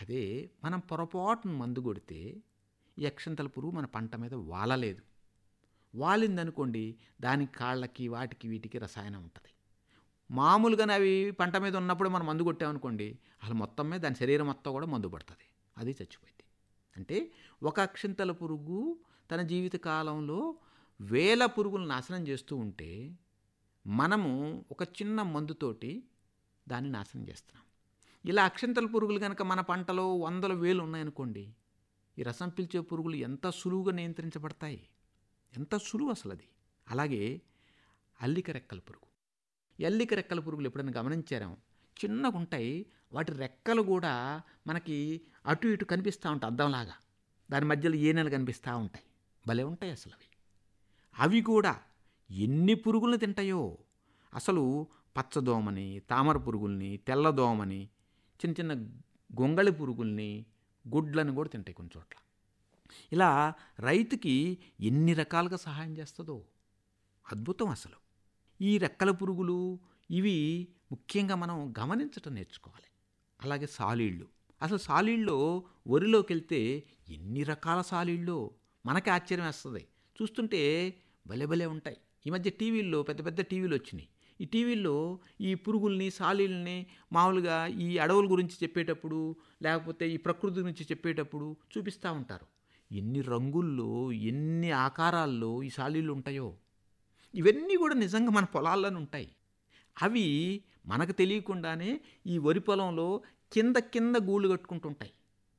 అదే మనం పొరపాటున మందు కొడితే ఈ అక్షంతల పురుగు మన పంట మీద వాలలేదు వాలిందనుకోండి దాని కాళ్ళకి వాటికి వీటికి రసాయనం ఉంటుంది మామూలుగానే అవి పంట మీద ఉన్నప్పుడు మనం మందు కొట్టామనుకోండి అసలు మొత్తం మీద దాని శరీరం మొత్తం కూడా మందు పడుతుంది అది చచ్చిపోయింది అంటే ఒక అక్షంతల పురుగు తన జీవిత కాలంలో వేల పురుగులు నాశనం చేస్తూ ఉంటే మనము ఒక చిన్న మందుతోటి దాన్ని నాశనం చేస్తున్నాం ఇలా అక్షంతల పురుగులు కనుక మన పంటలో వందల వేలు ఉన్నాయనుకోండి ఈ రసం పీల్చే పురుగులు ఎంత సులువుగా నియంత్రించబడతాయి ఎంత సులువు అసలు అది అలాగే అల్లిక రెక్కల పురుగు ఈ అల్లిక రెక్కల పురుగులు ఎప్పుడైనా గమనించారా చిన్నగా ఉంటాయి వాటి రెక్కలు కూడా మనకి అటు ఇటు కనిపిస్తూ ఉంటాయి అద్దంలాగా దాని మధ్యలో ఏనెలు కనిపిస్తూ ఉంటాయి భలే ఉంటాయి అసలు అవి అవి కూడా ఎన్ని పురుగులను తింటాయో అసలు పచ్చదోమని తామర పురుగుల్ని తెల్లదోమని చిన్న చిన్న గొంగళి పురుగుల్ని గుడ్లను కూడా తింటాయి కొన్ని చోట్ల ఇలా రైతుకి ఎన్ని రకాలుగా సహాయం చేస్తుందో అద్భుతం అసలు ఈ రెక్కల పురుగులు ఇవి ముఖ్యంగా మనం గమనించటం నేర్చుకోవాలి అలాగే సాలీళ్ళు అసలు సాలీళ్ళలో వరిలోకి వెళ్తే ఎన్ని రకాల సాలీళ్ళు మనకి ఆశ్చర్యం వేస్తుంది చూస్తుంటే భలే భలే ఉంటాయి ఈ మధ్య టీవీల్లో పెద్ద పెద్ద టీవీలు వచ్చినాయి ఈ టీవీల్లో ఈ పురుగుల్ని సాలీల్ని మామూలుగా ఈ అడవుల గురించి చెప్పేటప్పుడు లేకపోతే ఈ ప్రకృతి గురించి చెప్పేటప్పుడు చూపిస్తూ ఉంటారు ఎన్ని రంగుల్లో ఎన్ని ఆకారాల్లో ఈ సాలీళ్ళు ఉంటాయో ఇవన్నీ కూడా నిజంగా మన పొలాల్లోనే ఉంటాయి అవి మనకు తెలియకుండానే ఈ వరి పొలంలో కింద కింద గూళ్ళు కట్టుకుంటుంటాయి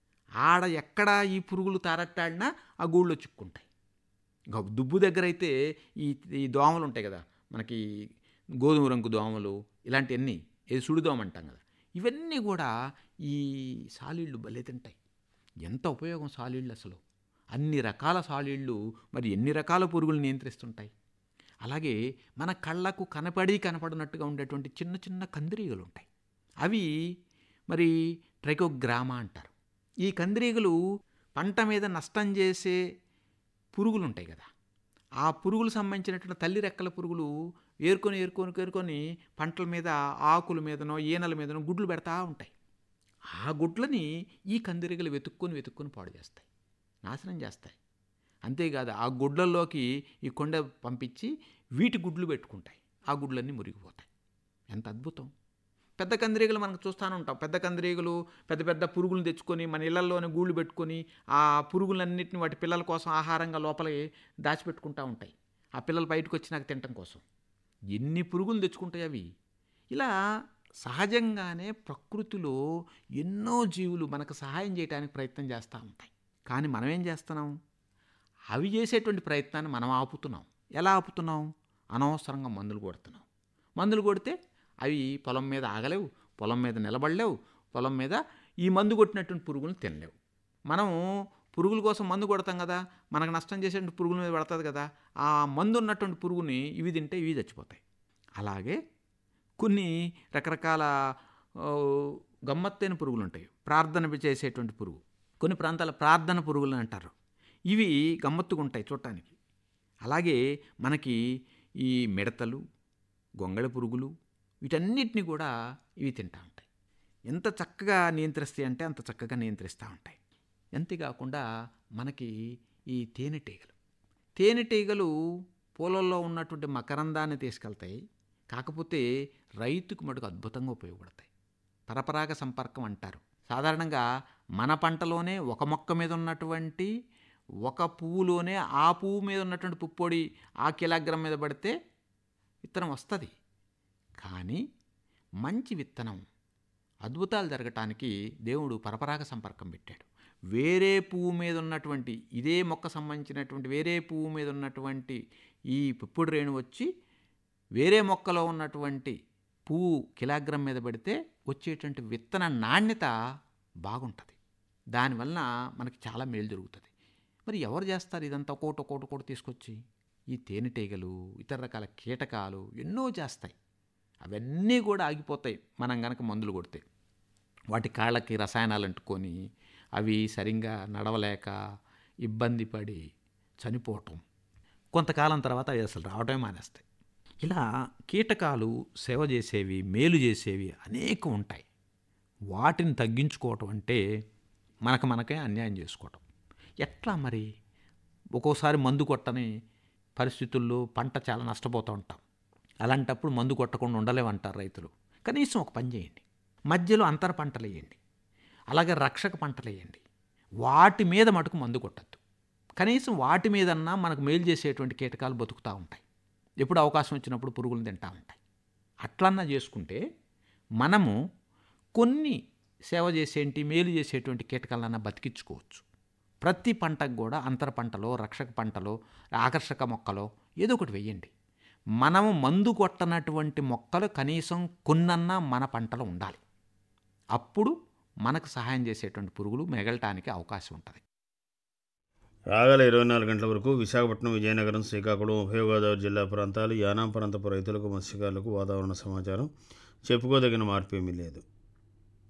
ఆడ ఎక్కడ ఈ పురుగులు తారట్టాడినా ఆ గూళ్ళు చిక్కుంటాయి ఇంకా దుబ్బు దగ్గర అయితే ఈ ఈ దోమలు ఉంటాయి కదా మనకి గోధుమ రంగు దోమలు ఇలాంటివన్నీ ఏది సుడిదోమ అంటాం కదా ఇవన్నీ కూడా ఈ సాలీళ్ళు భలే తింటాయి ఎంత ఉపయోగం సాలీళ్ళు అసలు అన్ని రకాల సాలీళ్ళు మరి ఎన్ని రకాల పురుగులు నియంత్రిస్తుంటాయి అలాగే మన కళ్ళకు కనపడి కనపడినట్టుగా ఉండేటువంటి చిన్న చిన్న కందిరీగలు ఉంటాయి అవి మరి ట్రైకోగ్రామా అంటారు ఈ కందిరీగలు పంట మీద నష్టం చేసే పురుగులు ఉంటాయి కదా ఆ పురుగులు సంబంధించినటువంటి తల్లి రెక్కల పురుగులు ఏరుకొని ఏరుకొని ఏరుకొని పంటల మీద ఆకుల మీదనో ఈనెల మీదనో గుడ్లు పెడతా ఉంటాయి ఆ గుడ్లని ఈ కందిరీగలు వెతుక్కొని వెతుక్కొని పాడు చేస్తాయి నాశనం చేస్తాయి అంతేకాదు ఆ గుడ్లల్లోకి ఈ కొండ పంపించి వీటి గుడ్లు పెట్టుకుంటాయి ఆ గుడ్లన్నీ మురిగిపోతాయి ఎంత అద్భుతం పెద్ద కందిరీగలు మనకు చూస్తూనే ఉంటాం పెద్ద కందిరీగలు పెద్ద పెద్ద పురుగులు తెచ్చుకొని మన ఇళ్లలోనే గూళ్ళు పెట్టుకొని ఆ పురుగులన్నింటిని వాటి పిల్లల కోసం ఆహారంగా లోపలే దాచిపెట్టుకుంటూ ఉంటాయి ఆ పిల్లలు బయటకు వచ్చినాక తినటం కోసం ఎన్ని పురుగులు తెచ్చుకుంటాయి అవి ఇలా సహజంగానే ప్రకృతిలో ఎన్నో జీవులు మనకు సహాయం చేయడానికి ప్రయత్నం చేస్తూ ఉంటాయి కానీ మనం ఏం చేస్తున్నాం అవి చేసేటువంటి ప్రయత్నాన్ని మనం ఆపుతున్నాం ఎలా ఆపుతున్నాం అనవసరంగా మందులు కొడుతున్నాం మందులు కొడితే అవి పొలం మీద ఆగలేవు పొలం మీద నిలబడలేవు పొలం మీద ఈ మందు కొట్టినటువంటి పురుగులను తినలేవు మనం పురుగుల కోసం మందు కొడతాం కదా మనకు నష్టం చేసేటువంటి పురుగుల మీద పడుతుంది కదా ఆ మందు ఉన్నటువంటి పురుగుని ఇవి తింటే ఇవి చచ్చిపోతాయి అలాగే కొన్ని రకరకాల ఆ, గమ్మత్తైన పురుగులు ఉంటాయి ప్రార్థన చేసేటువంటి పురుగు కొన్ని ప్రాంతాల ప్రార్థన పురుగులు అంటారు ఇవి గమ్మత్తుగా ఉంటాయి చూడటానికి అలాగే మనకి ఈ మిడతలు గొంగళి పురుగులు వీటన్నిటిని కూడా ఇవి తింటూ ఉంటాయి ఎంత చక్కగా నియంత్రిస్తాయి అంటే అంత చక్కగా నియంత్రిస్తూ ఉంటాయి అంతేకాకుండా మనకి ఈ తేనెటీగలు తేనెటీగలు పూలల్లో ఉన్నటువంటి మకరందాన్ని తీసుకెళ్తాయి కాకపోతే రైతుకు మటుకు అద్భుతంగా ఉపయోగపడతాయి పరపరాగ సంపర్కం అంటారు సాధారణంగా మన పంటలోనే ఒక మొక్క మీద ఉన్నటువంటి ఒక పువ్వులోనే ఆ పువ్వు మీద ఉన్నటువంటి పుప్పొడి ఆ కిలాగ్రం మీద పడితే విత్తనం వస్తుంది కానీ మంచి విత్తనం అద్భుతాలు జరగటానికి దేవుడు పరపరాగ సంపర్కం పెట్టాడు వేరే పువ్వు మీద ఉన్నటువంటి ఇదే మొక్క సంబంధించినటువంటి వేరే పువ్వు మీద ఉన్నటువంటి ఈ పుప్పుడు రేణు వచ్చి వేరే మొక్కలో ఉన్నటువంటి పువ్వు కిలాగ్రం మీద పడితే వచ్చేటువంటి విత్తన నాణ్యత బాగుంటుంది దానివల్ల మనకి చాలా మేలు జరుగుతుంది మరి ఎవరు చేస్తారు ఇదంతా ఒక్కోటి ఒక్కోటి ఒక్కోటి తీసుకొచ్చి ఈ తేనెటీగలు ఇతర రకాల కీటకాలు ఎన్నో చేస్తాయి అవన్నీ కూడా ఆగిపోతాయి మనం గనక మందులు కొడితే వాటి కాళ్ళకి రసాయనాలు అంటుకొని అవి సరిగ్గా నడవలేక ఇబ్బంది పడి చనిపోవటం కొంతకాలం తర్వాత అవి అసలు రావటమే మానేస్తాయి ఇలా కీటకాలు సేవ చేసేవి మేలు చేసేవి అనేకం ఉంటాయి వాటిని తగ్గించుకోవటం అంటే మనకు మనకే అన్యాయం చేసుకోవటం ఎట్లా మరి ఒక్కోసారి మందు కొట్టని పరిస్థితుల్లో పంట చాలా నష్టపోతూ ఉంటాం అలాంటప్పుడు మందు కొట్టకుండా ఉండలేమంటారు రైతులు కనీసం ఒక పని చేయండి మధ్యలో అంతర పంటలు వేయండి అలాగే రక్షక పంటలు వేయండి వాటి మీద మటుకు మందు కొట్టద్దు కనీసం వాటి మీదన్నా మనకు మేలు చేసేటువంటి కీటకాలు బతుకుతూ ఉంటాయి ఎప్పుడు అవకాశం వచ్చినప్పుడు పురుగులు తింటూ ఉంటాయి అట్లన్నా చేసుకుంటే మనము కొన్ని సేవ చేసేంటి మేలు చేసేటువంటి కీటకాలన్నా బతికించుకోవచ్చు ప్రతి పంటకు కూడా అంతర పంటలో రక్షక పంటలో ఆకర్షక మొక్కలో ఏదో ఒకటి వెయ్యండి మనము మందు కొట్టనటువంటి మొక్కలు కనీసం కొన్నన్నా మన పంటలో ఉండాలి అప్పుడు మనకు సహాయం చేసేటువంటి పురుగులు మిగలటానికి అవకాశం ఉంటుంది రాగల ఇరవై నాలుగు గంటల వరకు విశాఖపట్నం విజయనగరం శ్రీకాకుళం ఉభయ గోదావరి జిల్లా ప్రాంతాలు యానాం ప్రాంతపు రైతులకు మత్స్యకారులకు వాతావరణ సమాచారం చెప్పుకోదగిన మార్పు ఏమీ లేదు